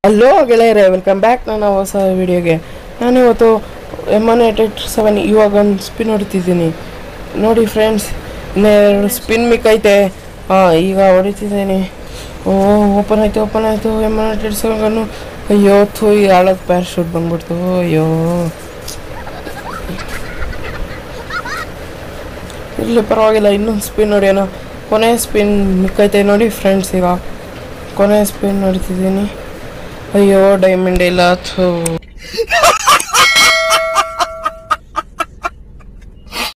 ಅಲ್ಲೋ ಗೆಳೆಯರೆ welcome back ನನ್ನ ಹೊಸ ವಿಡಿಯೋಗೆ ನಾನು ಇವತ್ತು M one eight eight seven ಇವಾಗ ಒಂದು ಸ್ಪಿನ್ ಹೊಡಿತಿದ್ದೀನಿ ನೋಡಿ ಫ್ರೆಂಡ್ಸ್ ಇನ್ನೆರಡು ಸ್ಪಿನ್ ಮಿಕ್ಕೈತೆ ಹಾಂ ಈಗ ಹೊಡಿತಿದ್ದೀನಿ ಓ ಓಪನ್ ಆಯಿತು ಓಪನ್ ಆಯಿತು M one eight eight seven ಗನ್ನು ಅಯ್ಯೋ ಥೂ ಈ ಹಾಳದ ಪ್ಯಾರಾಶೂಟ್ ಬಂದ್ಬಿಡ್ತು ಅಯ್ಯೋ ಇರಲಿ ಪರವಾಗಿಲ್ಲ ಇನ್ನೊಂದು ಸ್ಪಿನ್ ಹೊಡಿಯೋಣ ಕೊನೆ ಸ್ಪಿನ್ ಮಿಕ್ಕೈತೆ ನೋಡಿ ಫ್ರೆಂಡ್ಸ್ ಈಗ ಕೊನೆ ಸ್ಪಿನ್ ಹೊಡಿತಿದ್ದೀನಿ ಅಯ್ಯೋ ಡೈಮಂಡ್ ಇಲ್ಲ ಥೂ